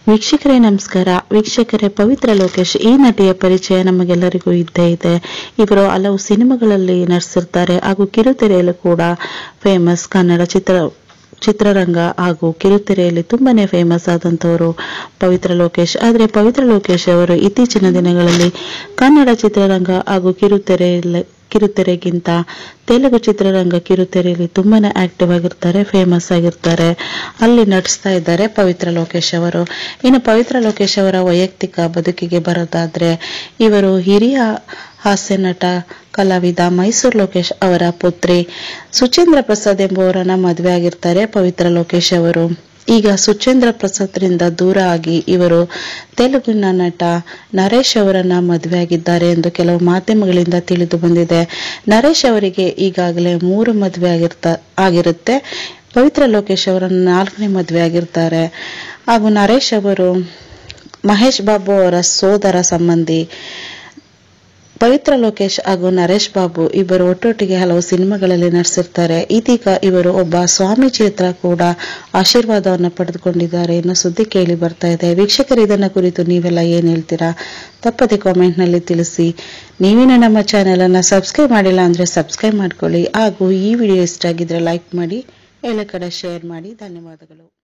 ವೀಕ್ಷಕರೇ ನಮಸ್ಕಾರ ವೀಕ್ಷಕರೇ ಪವಿತ್ರ ಲೋಕೇಶ್ ಈ ನಟಿಯ ಪರಿಚಯ ನಮಗೆಲ್ಲರಿಗೂ ಇದ್ದೇ ಇದೆ ಇವರು ಹಲವು ಸಿನಿಮಾಗಳಲ್ಲಿ ನಟಿಸಿರ್ತಾರೆ ಹಾಗೂ ಕಿರುತೆರೆಯಲ್ಲೂ ಕೂಡ ಫೇಮಸ್ ಕನ್ನಡ ಚಿತ್ರ ಚಿತ್ರರಂಗ ಹಾಗೂ ಕಿರುತೆರೆಯಲ್ಲಿ ತುಂಬಾನೇ ಫೇಮಸ್ ಆದಂಥವರು ಪವಿತ್ರ ಲೋಕೇಶ್ ಆದರೆ ಪವಿತ್ರ ಲೋಕೇಶ್ ಅವರು ಇತ್ತೀಚಿನ ದಿನಗಳಲ್ಲಿ ಕನ್ನಡ ಚಿತ್ರರಂಗ ಹಾಗೂ ಕಿರುತೆರೆಯಲ್ಲಿ ಕಿರುತೆರೆಗಿಂತ ತೆಲುಗು ಚಿತ್ರರಂಗ ಕಿರುತೆರೆಯಲ್ಲಿ ತುಂಬಾನೇ ಆಕ್ಟಿವ್ ಆಗಿರ್ತಾರೆ ಫೇಮಸ್ ಆಗಿರ್ತಾರೆ ಅಲ್ಲಿ ನಟಿಸ್ತಾ ಇದ್ದಾರೆ ಪವಿತ್ರ ಲೋಕೇಶ್ ಅವರು ಇನ್ನು ಪವಿತ್ರ ಲೋಕೇಶ್ ಅವರ ವೈಯಕ್ತಿಕ ಬದುಕಿಗೆ ಬರೋದಾದ್ರೆ ಇವರು ಹಿರಿಯ ಹಾಸ್ಯ ನಟ ಕಲಾವಿದ ಮೈಸೂರು ಲೋಕೇಶ್ ಅವರ ಪುತ್ರಿ ಸುಚೇಂದ್ರ ಪ್ರಸಾದ್ ಎಂಬುವರನ್ನ ಮದುವೆ ಆಗಿರ್ತಾರೆ ಪವಿತ್ರ ಲೋಕೇಶ್ ಅವರು ಈಗ ಸುಚೇಂದ್ರ ಪ್ರಸಾದ್ರಿಂದ ದೂರ ಆಗಿ ಇವರು ತೆಲುಗಿನ ನಟ ನರೇಶ್ ಅವರನ್ನ ಮದುವೆ ಆಗಿದ್ದಾರೆ ಎಂದು ಕೆಲವು ಮಾಧ್ಯಮಗಳಿಂದ ತಿಳಿದು ಬಂದಿದೆ ನರೇಶ್ ಅವರಿಗೆ ಈಗಾಗಲೇ ಮೂರು ಮದುವೆ ಆಗಿರ್ತ ಆಗಿರುತ್ತೆ ಪವಿತ್ರ ಲೋಕೇಶ್ ಅವರನ್ನು ನಾಲ್ಕನೇ ಮದುವೆ ಆಗಿರ್ತಾರೆ ಹಾಗೂ ನರೇಶ್ ಅವರು ಮಹೇಶ್ ಬಾಬು ಅವರ ಸೋದರ ಸಂಬಂಧಿ ಪವಿತ್ರ ಲೋಕೇಶ್ ಹಾಗೂ ನರೇಶ್ ಬಾಬು ಇಬ್ಬರು ಒಟ್ಟೊಟ್ಟಿಗೆ ಹಲವು ಸಿನಿಮಾಗಳಲ್ಲಿ ನಟಿಸಿರ್ತಾರೆ ಇದೀಗ ಇವರು ಒಬ್ಬ ಸ್ವಾಮೀಜಿ ಹತ್ರ ಕೂಡ ಆಶೀರ್ವಾದವನ್ನು ಪಡೆದುಕೊಂಡಿದ್ದಾರೆ ಎನ್ನೋ ಸುದ್ದಿ ಕೇಳಿ ಬರ್ತಾ ಇದೆ ವೀಕ್ಷಕರು ಇದನ್ನ ಕುರಿತು ನೀವೆಲ್ಲ ಏನ್ ಹೇಳ್ತೀರಾ ತಪ್ಪದೆ ಕಾಮೆಂಟ್ ನಲ್ಲಿ ತಿಳಿಸಿ ನೀವೇನ ನಮ್ಮ ಚಾನೆಲ್ ಅನ್ನ ಸಬ್ಸ್ಕ್ರೈಬ್ ಮಾಡಿಲ್ಲ ಅಂದ್ರೆ ಸಬ್ಸ್ಕ್ರೈಬ್ ಮಾಡ್ಕೊಳ್ಳಿ ಹಾಗೂ ಈ ವಿಡಿಯೋ ಇಷ್ಟ ಆಗಿದ್ರೆ ಲೈಕ್ ಮಾಡಿ ಎಲ್ಲ ಕಡೆ ಶೇರ್ ಮಾಡಿ ಧನ್ಯವಾದಗಳು